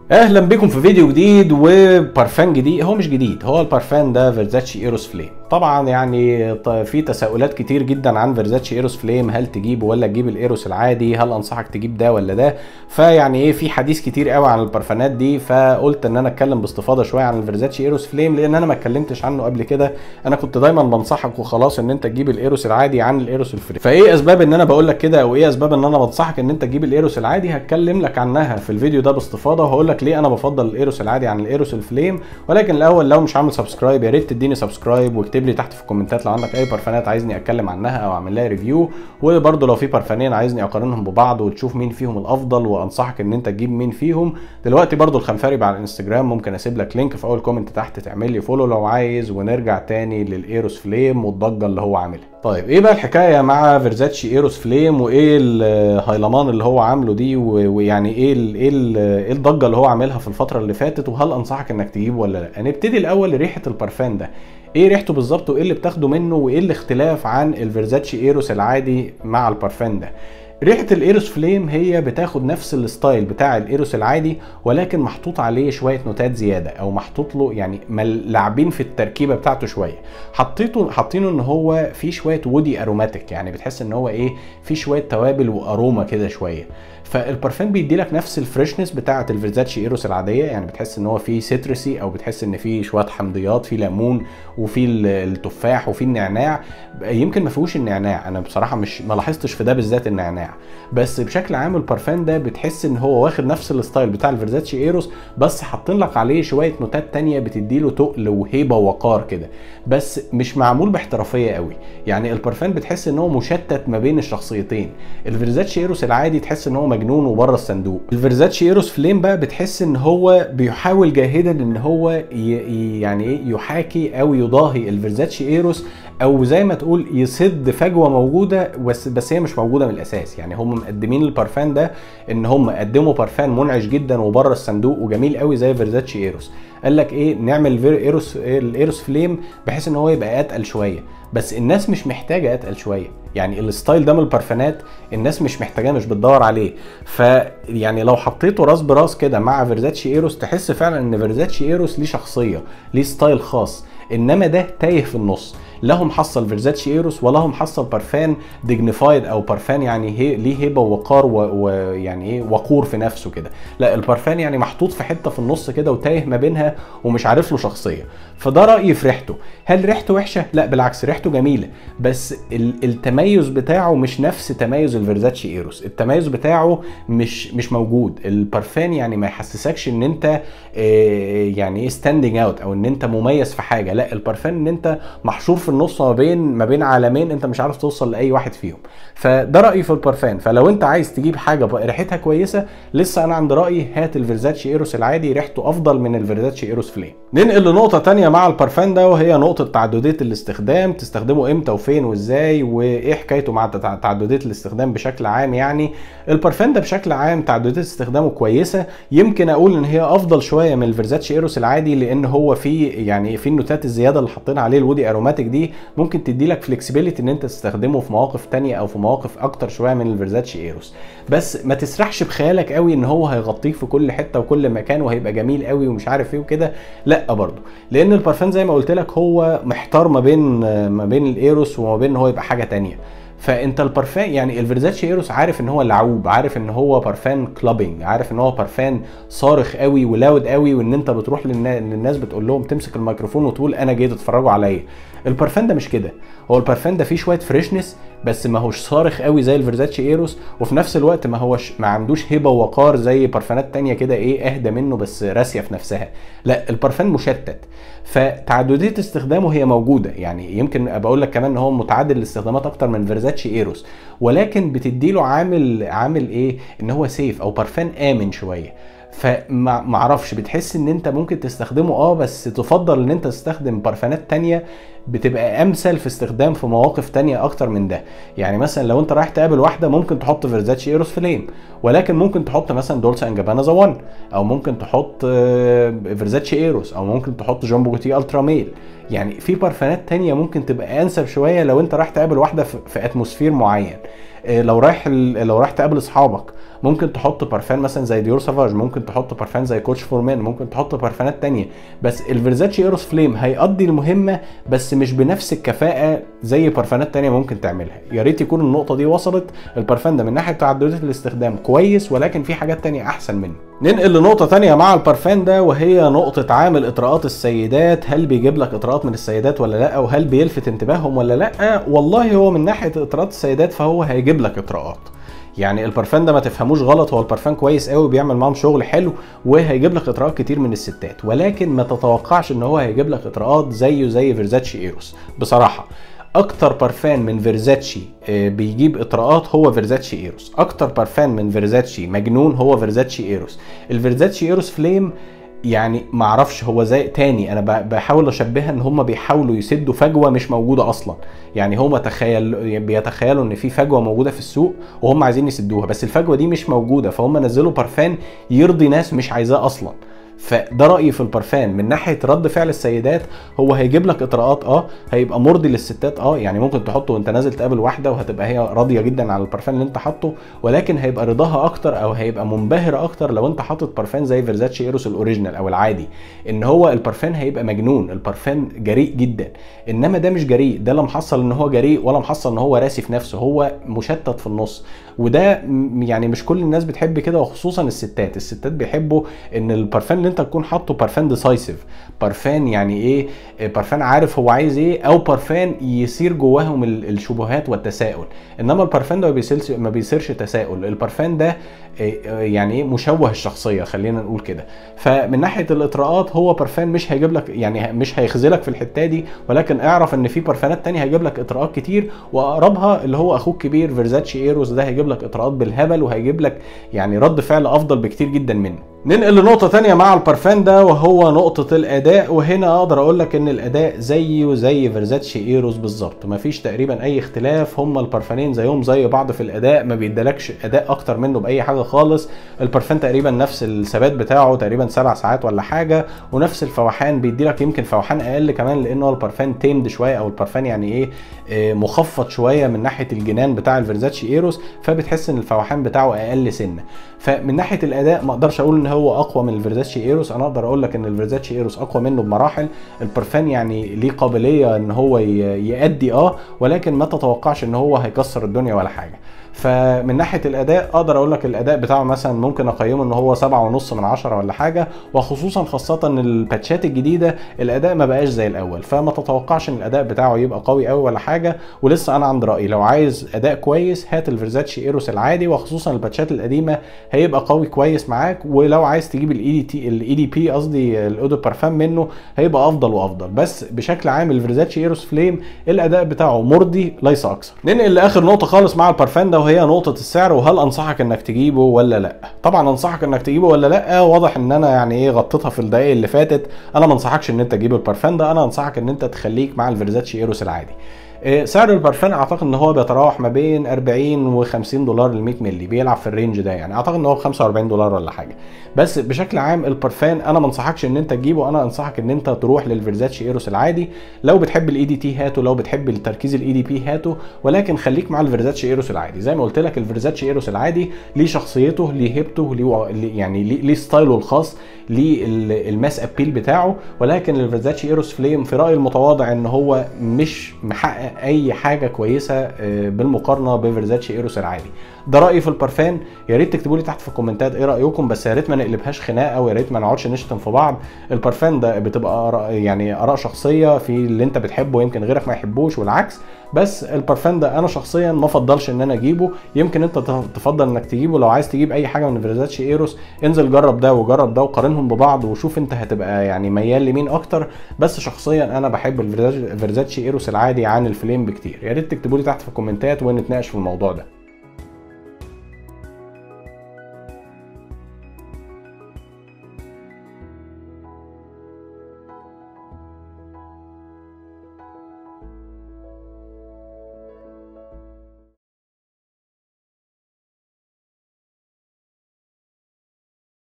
اهلا بكم في فيديو جديد وبارفان جديد هو مش جديد هو البارفان ده فيرزاتشي ايروس فليم طبعا يعني ط- في تساؤلات كتير جدا عن فيرزاتشي ايروس فليم هل تجيبه ولا تجيب الايروس العادي هل انصحك تجيب ده ولا ده فيعني ايه في حديث كتير قوي عن البارفانات دي فقلت ان انا اتكلم باستفاضه شويه عن الفيرزاتشي ايروس فليم لان انا ما اتكلمتش عنه قبل كده انا كنت دايما بنصحك وخلاص ان انت تجيب الايروس العادي عن الايروس الفليم فايه اسباب ان انا بقول لك كده او ايه اسباب ان انا بنصحك ان انت تجيب الايروس العادي هتكلم لك عنها في الفيديو ده باستفاضه وهقول لك ليه انا بفضل الايروس العادي عن الايروس الفليم ولكن الاول لو مش عامل سبسكرايب يا ريت تديني سبسكرايب واكتب لي تحت في الكومنتات لو عندك اي بارفانات عايزني اتكلم عنها او اعمل لها ريفيو وبرده لو في بارفانين عايزني اقارنهم ببعض وتشوف مين فيهم الافضل وانصحك ان انت تجيب مين فيهم دلوقتي برده الخنفاري على الانستجرام ممكن اسيب لك لينك في اول كومنت تحت تعمل لي فولو لو عايز ونرجع تاني للايروس فليم والضجه اللي هو عاملها طيب ايه بقى الحكايه مع فيرزاتشي ايروس فليم وايه الهيلمان اللي هو عامله دي و- ويعني ايه ال ايه ال ايه الضجه اللي هو عاملها في الفتره اللي فاتت وهل انصحك انك تجيبه ولا لا هنبتدي الاول ريحه البارفان ده ايه ريحته بالظبط وايه اللي بتاخده منه وايه الاختلاف عن الفيرزاتشي ايروس العادي مع البارفان ده ريحه الايروس فليم هي بتاخد نفس الستايل بتاع الايروس العادي ولكن محطوط عليه شويه نوتات زياده او محطوط له يعني مل- لاعبين في التركيبه بتاعته شويه حطيته حاطينه ان هو فيه شويه وودي اروماتيك يعني بتحس ان هو ايه فيه شويه توابل واروما كده شويه فالبارفان بيدي لك نفس الفريشنس بتاعه الفيرزاتشي ايروس العاديه يعني بتحس ان هو فيه سيترسي او بتحس ان فيه شويه حمضيات فيه ليمون وفيه ال- التفاح وفيه النعناع يمكن ما فيهوش النعناع انا بصراحه مش ما لاحظتش في ده بالذات النعناع بس بشكل عام البارفان ده بتحس ان هو واخد نفس الستايل بتاع الفيرزاتشي ايروس بس حاطين لك عليه شويه نوتات تانية بتديله تقل وهيبه ووقار كده بس مش معمول باحترافيه قوي يعني البارفان بتحس ان هو مشتت ما بين الشخصيتين الفيرزاتشي ايروس العادي تحس ان هو مجنون وبره الصندوق الفيرزاتشي ايروس فليم بقى بتحس ان هو بيحاول جاهدا ان هو ي... ي- يعني ايه يحاكي او يضاهي الفيرزاتشي ايروس او زي ما تقول يسد فجوه موجوده بس بس هي مش موجوده من الاساس يعني هم مقدمين البارفان ده ان هم قدموا بارفان منعش جدا وبره الصندوق وجميل قوي زي فيرزاتشي ايروس قال لك ايه نعمل الفير ايروس الايروس فليم بحيث ان هو يبقى اتقل شويه بس الناس مش محتاجه اتقل شويه يعني الستايل ده من البارفانات الناس مش محتاجاه مش بتدور عليه فيعني لو حطيته راس براس كده مع فيرزاتشي ايروس تحس فعلا ان فيرزاتشي ايروس ليه شخصيه ليه ستايل خاص انما ده تايه في النص لا هو محصل فيرزاتشي ايروس ولا هو محصل بارفان ديجنيفايد او بارفان يعني هي ليه هيبه ووقار و- ويعني ايه وقور في نفسه كده لا البارفان يعني محطوط في حته في النص كده وتايه ما بينها ومش عارف له شخصيه فده رايي في ريحته هل ريحته وحشه لا بالعكس ريحته جميله بس ال- التميز بتاعه مش نفس تميز الفيرزاتشي ايروس التميز بتاعه مش مش موجود البارفان يعني ما يحسسكش ان انت آه، يعني ايه ستاندنج اوت او ان انت مميز في حاجه لا البارفان ان انت محشور في النص ما بين ما بين عالمين انت مش عارف توصل لاي واحد فيهم فده رايي في البارفان فلو انت عايز تجيب حاجه بقى ريحتها كويسه لسه انا عند رايي هات الفيرزاتشي ايروس العادي ريحته افضل من الفيرزاتشي ايروس فليم ننقل لنقطه تانية مع البارفان ده وهي نقطه تعدديه الاستخدام تستخدمه امتى وفين وازاي وايه حكايته مع تع- تعدديه الاستخدام بشكل عام يعني البارفان ده بشكل عام تعدديه استخدامه كويسه يمكن اقول ان هي افضل شويه من الفيرزاتشي ايروس العادي لان هو فيه يعني في النوتات الزياده اللي حاطين عليه الودي اروماتيك دي ممكن تدي لك فلكسبيليتي ان انت تستخدمه في مواقف تانية او في مواقف اكتر شويه من الفيرزاتشي ايروس بس ما تسرحش بخيالك قوي ان هو هيغطيك في كل حته وكل مكان وهيبقى جميل قوي ومش عارف ايه وكده لا برضه لان البارفان زي ما قلت لك هو محتار ما بين ما بين الايروس وما بين ان هو يبقى حاجه تانية فانت البارفان يعني الفيرزاتشي ايروس عارف ان هو لعوب عارف ان هو بارفان كلابينج عارف ان هو بارفان صارخ قوي ولاود قوي وان انت بتروح للنا- للناس بتقول لهم تمسك الميكروفون وتقول انا جاي تتفرجوا عليا البارفان ده مش كده هو البارفان ده فيه شويه فريشنس بس ما هوش صارخ قوي زي الفيرزاتشي ايروس وفي نفس الوقت ما هوش ما عندوش هبه ووقار زي بارفانات تانية كده ايه اهدى منه بس راسيه في نفسها لا البارفان مشتت فتعدديه استخدامه هي موجوده يعني يمكن ابقى اقول لك كمان ان هو متعدد الاستخدامات اكتر من فيرزاتشي ايروس ولكن بتديله عامل عامل ايه ان هو سيف او بارفان امن شويه فما معرفش بتحس ان انت ممكن تستخدمه اه بس تفضل ان انت تستخدم بارفانات تانية بتبقى امثل في استخدام في مواقف تانية اكتر من ده يعني مثلا لو انت رايح تقابل واحده ممكن تحط فيرزاتشي ايروس فليم ولكن ممكن تحط مثلا دولسا ان جابانا ذا 1 او ممكن تحط آه، فيرزاتشي ايروس او ممكن تحط جامبو جوتي الترا ميل يعني في بارفانات تانية ممكن تبقى انسب شويه لو انت رايح تقابل واحده في في اتموسفير معين آه، لو رايح ال- لو رايح تقابل اصحابك ممكن تحط بارفان مثلا زي ديور سافاج ممكن تحط بارفان زي كوتش فورمان ممكن تحط بارفانات تانية بس الفيرزاتشي ايروس فليم هيقضي المهمه بس مش بنفس الكفاءه زي بارفانات تانية ممكن تعملها يا ريت يكون النقطه دي وصلت البارفان ده من ناحيه تعددات الاستخدام كويس ولكن في حاجات تانية احسن منه ننقل لنقطة تانية مع البارفان ده وهي نقطة عامل اطراءات السيدات هل بيجيب لك اطراءات من السيدات ولا لا وهل بيلفت انتباههم ولا لا والله هو من ناحية اطراءات السيدات فهو هيجيب لك اطراءات يعني البارفان ده ما تفهموش غلط هو البارفان كويس قوي بيعمل معاهم شغل حلو وهيجيب لك اطراءات كتير من الستات ولكن ما تتوقعش ان هو هيجيب لك اطراءات زيه زي فيرزاتشي ايروس بصراحه اكتر بارفان من فيرزاتشي آه، بيجيب اطراءات هو فيرزاتشي ايروس اكتر بارفان من فيرزاتشي مجنون هو فيرزاتشي ايروس الفيرزاتشي ايروس فليم يعني معرفش هو زي تاني انا ب- بحاول اشبهها ان هم بيحاولوا يسدوا فجوه مش موجوده اصلا يعني هم تخيل بيتخيلوا ان في فجوه موجوده في السوق وهم عايزين يسدوها بس الفجوه دي مش موجوده فهم نزلوا بارفان يرضي ناس مش عايزاه اصلا فده رايي في البارفان من ناحيه رد فعل السيدات هو هيجيب لك اطراءات اه هيبقى مرضي للستات اه يعني ممكن تحطه وانت نازل تقابل واحده وهتبقى هي راضيه جدا على البارفان اللي انت حاطه ولكن هيبقى رضاها اكتر او هيبقى منبهر اكتر لو انت حاطط بارفان زي فيرزاتشي ايروس الاوريجينال او العادي ان هو البارفان هيبقى مجنون البارفان جريء جدا انما ده مش جريء ده لا محصل ان هو جريء ولا محصل ان هو راسي في نفسه هو مشتت في النص وده م- يعني مش كل الناس بتحب كده وخصوصا الستات الستات بيحبوا ان البارفان اللي انت تكون حاطه بارفان ديسايسيف بارفان يعني ايه آه، بارفان عارف هو عايز ايه او بارفان يصير جواهم ال- الشبهات والتساؤل انما البارفان ده ما بيصيرش ما بيصيرش تساؤل البارفان ده آه، آه، يعني ايه مشوه الشخصيه خلينا نقول كده فمن ناحيه الاطراءات هو بارفان مش هيجيب لك يعني مش هيخذلك في الحته دي ولكن اعرف ان في بارفانات تانية هيجيب لك اطراءات كتير واقربها اللي هو اخوك كبير فيرزاتشي ايروس ده هيجيب لك اطراءات بالهبل وهيجيب لك يعني رد فعل افضل بكتير جدا منه ننقل لنقطة تانية مع البارفان ده وهو نقطة الأداء وهنا أقدر أقول لك إن الأداء زيه زي فيرزاتشي إيروس بالظبط مفيش تقريبا أي اختلاف هما البارفانين زيهم زي بعض في الأداء ما بيدالكش أداء أكتر منه بأي حاجة خالص البارفان تقريبا نفس الثبات بتاعه تقريبا سبع ساعات ولا حاجة ونفس الفوحان بيديلك يمكن فوحان أقل كمان لأن هو البارفان تيمد شوية أو البارفان يعني إيه آه، مخفض شوية من ناحية الجنان بتاع الفيرزاتشي إيروس فبتحس إن الفوحان بتاعه أقل سنة فمن ناحيه الاداء ما اقدرش اقول ان هو اقوى من الفيرزاتشي ايروس انا اقدر اقول لك ان الفيرزاتشي ايروس اقوى منه بمراحل البرفان يعني ليه قابليه ان هو ي- يأدي اه ولكن ما تتوقعش ان هو هيكسر الدنيا ولا حاجه فمن ناحيه الاداء اقدر اقول لك الاداء بتاعه مثلا ممكن اقيمه ان هو سبعة ونص من عشرة ولا حاجه وخصوصا خاصه ان الباتشات الجديده الاداء ما بقاش زي الاول فما تتوقعش ان الاداء بتاعه يبقى قوي قوي ولا حاجه ولسه انا عند رايي لو عايز اداء كويس هات الفيرزاتشي ايروس العادي وخصوصا الباتشات القديمه هيبقى قوي كويس معاك ولو عايز تجيب الاي دي تي الاي دي بي قصدي الاودو بارفان منه هيبقى افضل وافضل بس بشكل عام الفيرزاتشي ايروس فليم الاداء بتاعه مرضي ليس اكثر ننقل لاخر نقطه خالص مع البارفان ده وهي نقطه السعر وهل انصحك انك تجيبه ولا لا طبعا انصحك انك تجيبه ولا لا واضح ان انا يعني ايه غطيتها في الدقائق اللي فاتت انا ما انصحكش ان انت تجيب البارفان ده انا انصحك ان انت تخليك مع الفيرزاتشي ايروس العادي إيه، سعر البرفان اعتقد ان هو بيتراوح ما بين 40 و50 دولار ل 100 مللي بيلعب في الرينج ده يعني اعتقد ان هو ب 45 دولار ولا حاجه بس بشكل عام البرفان انا ما انصحكش ان انت تجيبه انا انصحك ان انت تروح للفيرزاتشي ايروس العادي لو بتحب الاي دي تي هاته لو بتحب التركيز الاي دي بي هاته ولكن خليك مع الفيرزاتشي ايروس العادي زي ما قلت لك الفيرزاتشي ايروس العادي ليه شخصيته ليه هيبته ليه ليه- يعني ليه, ليه ستايله الخاص ليه ال- الماس ابيل بتاعه ولكن الفيرزاتشي ايروس فليم في رايي المتواضع ان هو مش محقق اي حاجه كويسه آه، بالمقارنه بفيرزاتشي ايروس العادي ده رايي في البارفان يا ريت تكتبوا لي تحت في الكومنتات ايه رايكم بس يا ريت ما نقلبهاش خناقه ويا ريت ما نقعدش نشتم في بعض البارفان ده بتبقى آراء يعني اراء شخصيه في اللي انت بتحبه يمكن غيرك ما يحبوش والعكس بس البارفان ده انا شخصيا ما افضلش ان انا اجيبه يمكن انت تفضل انك تجيبه لو عايز تجيب اي حاجه من فيرزاتشي ايروس انزل جرب ده وجرب ده وقارنهم ببعض وشوف انت هتبقى يعني ميال لمين اكتر بس شخصيا انا بحب الفيرزاتشي ايروس العادي عن الفليم بكتير يا ريت تكتبوا لي تحت في الكومنتات ونتناقش في الموضوع ده